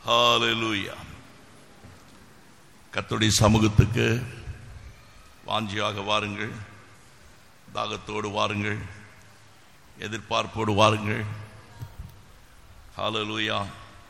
ஹalleluya கர்த்தருடைய சமூகத்துக்கு வாஞ்சியாக வாருங்கள் தாகத்தோடு வாருங்கள் எதிர்பார்ப்போடு வாருங்கள் ஹalleluya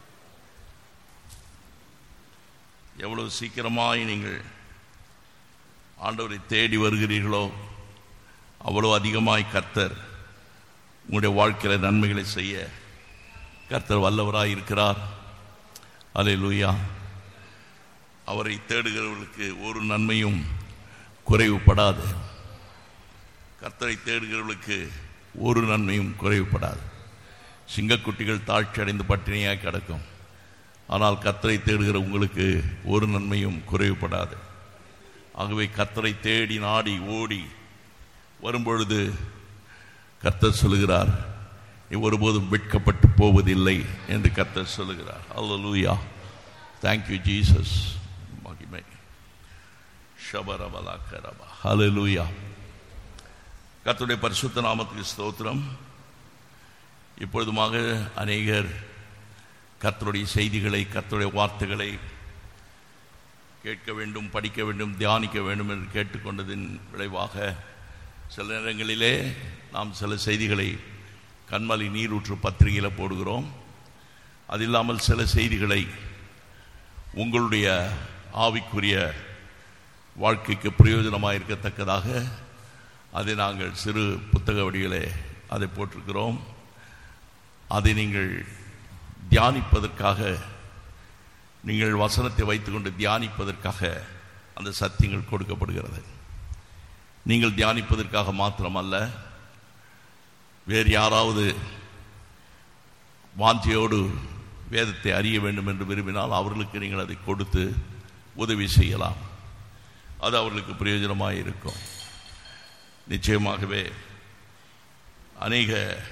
எவ்வளவு சீக்கிரமாய் நீங்கள் ஆண்டவரை தேடி வருகிறீர்களோ அவ்வளவு அதிகமாய் கர்த்தர் உங்களுடைய வாழ்க்கையில் நன்மைகளை செய்ய கர்த்தர் வல்லவராய் இருக்கிறார் அல்லேலூயா அவரை தேடுகிறவர்களுக்கு ஒரு நன்மையும் குறைவுபடாது கர்த்தரை தேடுகிறவர்களுக்கு ஒரு நன்மையும் குறைவுபடாது சிங்கக்குட்டிகள் தாழ்ச்சி அடைந்து பட்டினியாய் கிடக்கும் ஆனால் கர்த்தரை தேடுகிற உங்களுக்கு ஒரு நன்மையும் குறைவுபடாது ஆகவே கர்த்தரை தேடி நாடி ஓடி வரும்பொழுது கர்த்தர் சொல்லுகிறார் நீ ஒருபோதும் வெட்கப்பட்டு போவதில்லை என்று கர்த்தர் சொல்லுகிறார் அல்லூயா தேங்க்யூ ஜீசஸ் மகிமை ஷபரபலா கரபா ஹalleluya கர்த்தருடைய பரிசுத்த நாமத்துக்கு ஸ்தோத்திரம் இப்பொழுதுமாக அநேகர் கர்த்தருடைய செய்திகளை கர்த்தருடைய வார்த்தைகளை கேட்க வேண்டும் படிக்க வேண்டும் தியானிக்க வேண்டும் என்று கேட்டுக்கொண்டதின் விளைவாக சில நேரங்களிலே நாம் சில செய்திகளை கண்மலி நீரூற்று பத்திரிகையில் போடுகிறோம் அது இல்லாமல் சில செய்திகளை உங்களுடைய ஆவிக்குரிய வாழ்க்கைக்கு பிரயோஜனமாக இருக்கத்தக்கதாக அதை நாங்கள் சிறு புத்தக வடிகளே அதை போட்டிருக்கிறோம் அதை நீங்கள் தியானிப்பதற்காக நீங்கள் வசனத்தை வைத்துக்கொண்டு தியானிப்பதற்காக அந்த சத்தியங்கள் கொடுக்கப்படுகிறது நீங்கள் தியானிப்பதற்காக மாத்திரமல்ல வேறு யாராவது வாஞ்சியோடு வேதத்தை அறிய வேண்டும் என்று விரும்பினால் அவர்களுக்கு நீங்கள் அதை கொடுத்து உதவி செய்யலாம் அது அவர்களுக்கு பிரயோஜனமாக இருக்கும் நிச்சயமாகவே அநேக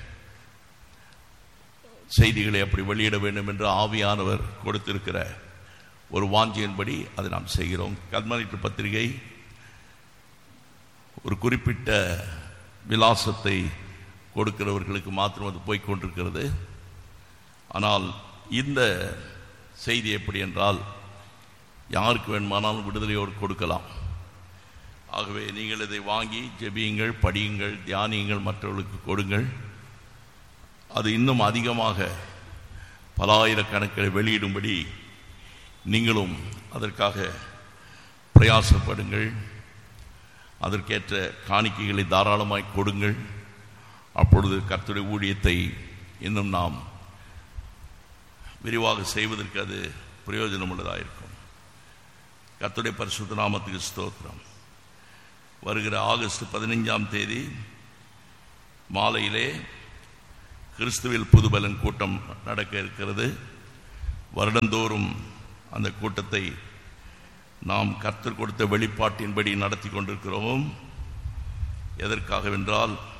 செய்திகளை அப்படி வெளியிட வேண்டும் என்று ஆவியானவர் கொடுத்திருக்கிற ஒரு வாஞ்சியின்படி அதை நாம் செய்கிறோம் கல்மனிட்டு பத்திரிகை ஒரு குறிப்பிட்ட விலாசத்தை கொடுக்கிறவர்களுக்கு மாத்திரம் அது போய் கொண்டிருக்கிறது ஆனால் இந்த செய்தி எப்படி என்றால் யாருக்கு வேணுமானாலும் விடுதலையோடு கொடுக்கலாம் ஆகவே நீங்கள் இதை வாங்கி ஜெபியுங்கள் படியுங்கள் தியானியுங்கள் மற்றவர்களுக்கு கொடுங்கள் அது இன்னும் அதிகமாக பல ஆயிரக்கணக்கில் வெளியிடும்படி நீங்களும் அதற்காக பிரயாசப்படுங்கள் அதற்கேற்ற காணிக்கைகளை தாராளமாய் கொடுங்கள் அப்பொழுது கர்த்தருடைய ஊழியத்தை இன்னும் நாம் விரிவாக செய்வதற்கு அது பிரயோஜனம் உள்ளதாக இருக்கும் கர்த்தருடைய பரிசுத்த நாமத்துக்கு ஸ்தோத்திரம் வருகிற ஆகஸ்ட் பதினைஞ்சாம் தேதி மாலையிலே கிறிஸ்துவில் புதுபலன் கூட்டம் நடக்க இருக்கிறது வருடந்தோறும் அந்த கூட்டத்தை நாம் கர்த்தர் கொடுத்த வெளிப்பாட்டின்படி நடத்தி கொண்டிருக்கிறோம் எதற்காகவென்றால்